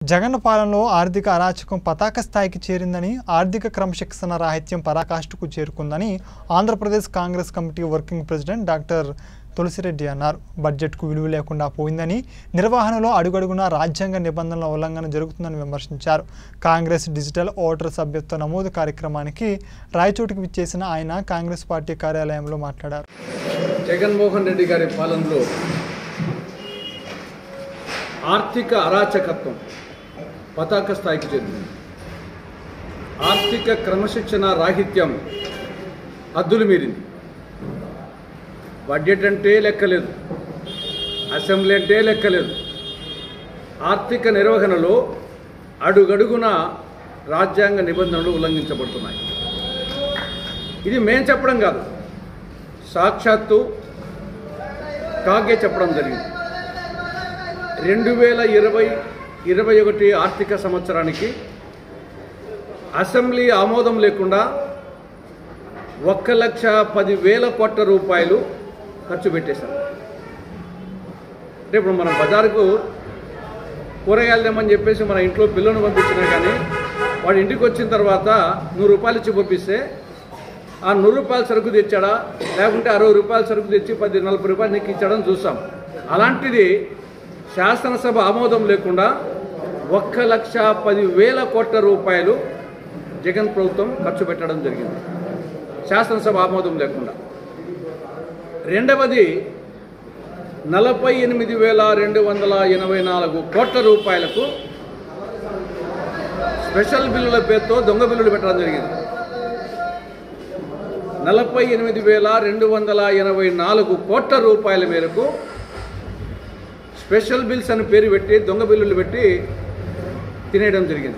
జగన్ పాలనలో ఆర్థిక అరాచకం పతాక స్థాయికి చేరిందని ఆర్థిక క్రమశిక్షణ రాహిత్యం పరాకాష్ఠకు చేరుకుందని Andhra Pradesh Congress committee working president doctor Tulasi Reddy అన్నారు బడ్జెట్కు విలువ లేకుండా పోయిందని నిర్వహణలో అడుగడుగునా రాజ్యాంగ నిబంధనల ఉల్లంఘన జరుగుతుందని విమర్శించారు కాంగ్రెస్ డిజిటల్ ఓటర్ సభ్యత్వ నమోదు కార్యక్రమానికి రాయచోటికి విచ్చేసిన ఆయన కాంగ్రెస్ పార్టీ కార్యాలయంలో మాట్లాడారు జగన్మోహన్ రెడ్డి గారి పాలనలో ఆర్థిక అరాచకత్వం పతాక స్థాయికి చేరింది ఆర్థిక క్రమశిక్షణ రాహిత్యం హద్దులు మీరింది బడ్జెట్ అంటే లెక్కలేదు అసెంబ్లీ అంటే లెక్కలేదు ఆర్థిక నిర్వహణలో అడుగడుగున రాజ్యాంగ నిబంధనలు ఉల్లంఘించబడుతున్నాయి ఇది మేం చెప్పడం కాదు సాక్షాత్తు కాగే చెప్పడం జరిగింది రెండు వేల ఇరవై ఇరవై ఒకటి ఆర్థిక సంవత్సరానికి అసెంబ్లీ ఆమోదం లేకుండా ఒక్క లక్ష పదివేల కోట్ల రూపాయలు ఖర్చు పెట్టేశారు అంటే ఇప్పుడు మనం బజారుకు కూరగాయలు తెమ్మని చెప్పేసి మన ఇంట్లో పిల్లలను పంపించినా కానీ వాడు ఇంటికి వచ్చిన తర్వాత నూరు రూపాయలు ఇచ్చి పంపిస్తే ఆ నూరు రూపాయల సరుకు తెచ్చాడా లేకుంటే అరవై రూపాయల సరుకు తెచ్చి పది నలభై రూపాయలు నీకు ఇచ్చాడని చూస్తాం అలాంటిది శాసనసభ ఆమోదం లేకుండా ఒక్క లక్ష పదివేల కోట్ల రూపాయలు జగన్ ప్రభుత్వం ఖర్చు పెట్టడం జరిగింది శాసనసభ ఆమోదం లేకుండా రెండవది నలభై ఎనిమిది వేల రెండు వందల ఎనభై నాలుగు కోట్ల రూపాయలకు స్పెషల్ బిల్లుల పేరుతో దొంగ బిల్లులు పెట్టడం జరిగింది నలభై ఎనిమిది వేల రెండు వందల ఎనభై నాలుగు కోట్ల రూపాయల మేరకు స్పెషల్ బిల్స్ అని పేరు పెట్టి దొంగ బిల్లులు పెట్టి తినేయడం జరిగింది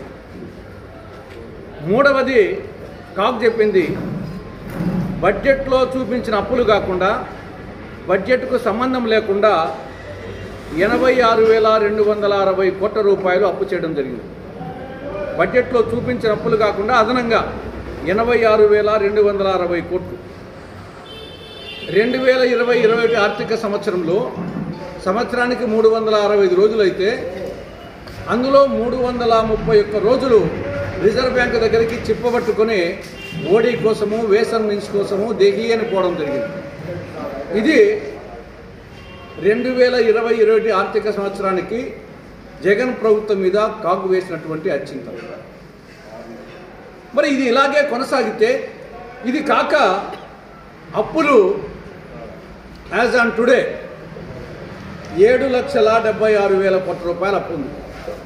మూడవది కాక్ చెప్పింది బడ్జెట్లో చూపించిన అప్పులు కాకుండా బడ్జెట్కు సంబంధం లేకుండా ఎనభై ఆరు వేల రెండు వందల అరవై కోట్ల రూపాయలు అప్పు చేయడం జరిగింది బడ్జెట్లో చూపించిన అప్పులు కాకుండా అదనంగా ఎనభై ఆరు వేల రెండు వందల అరవై కోట్లు రెండు వేల ఇరవై ఇరవై ఒకటి ఆర్థిక సంవత్సరంలో సంవత్సరానికి మూడు వందల అరవై ఐదు రోజులైతే అందులో మూడు వందల ముప్పై ఒక్క రోజులు రిజర్వ్ బ్యాంక్ దగ్గరికి చిప్పబట్టుకొని ఓడీ కోసము వేసన్ మిన్స్ కోసము దిగి అని పోవడం జరిగింది ఇది రెండు వేల ఇరవై ఇరవై ఒకటి ఆర్థిక సంవత్సరానికి జగన్ ప్రభుత్వం మీద కాకు వేసినటువంటి అచ్చింతం మరి ఇది ఇలాగే కొనసాగితే ఇది కాక అప్పులు యాజ్ ఆన్ టుడే ఏడు లక్షల డెబ్బై ఆరు వేల కోట్ల రూపాయల అప్పు ఉంది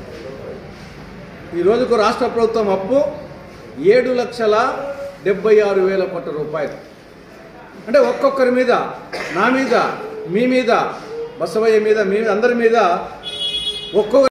ఈ రోజుకు రాష్ట్ర ప్రభుత్వం అప్పు ఏడు లక్షల డెబ్బై ఆరు వేల కోట్ల రూపాయలు అంటే ఒక్కొక్కరి మీద నా మీద మీ మీద బసవయ్య మీద మీ అందరి మీద ఒక్కొక్క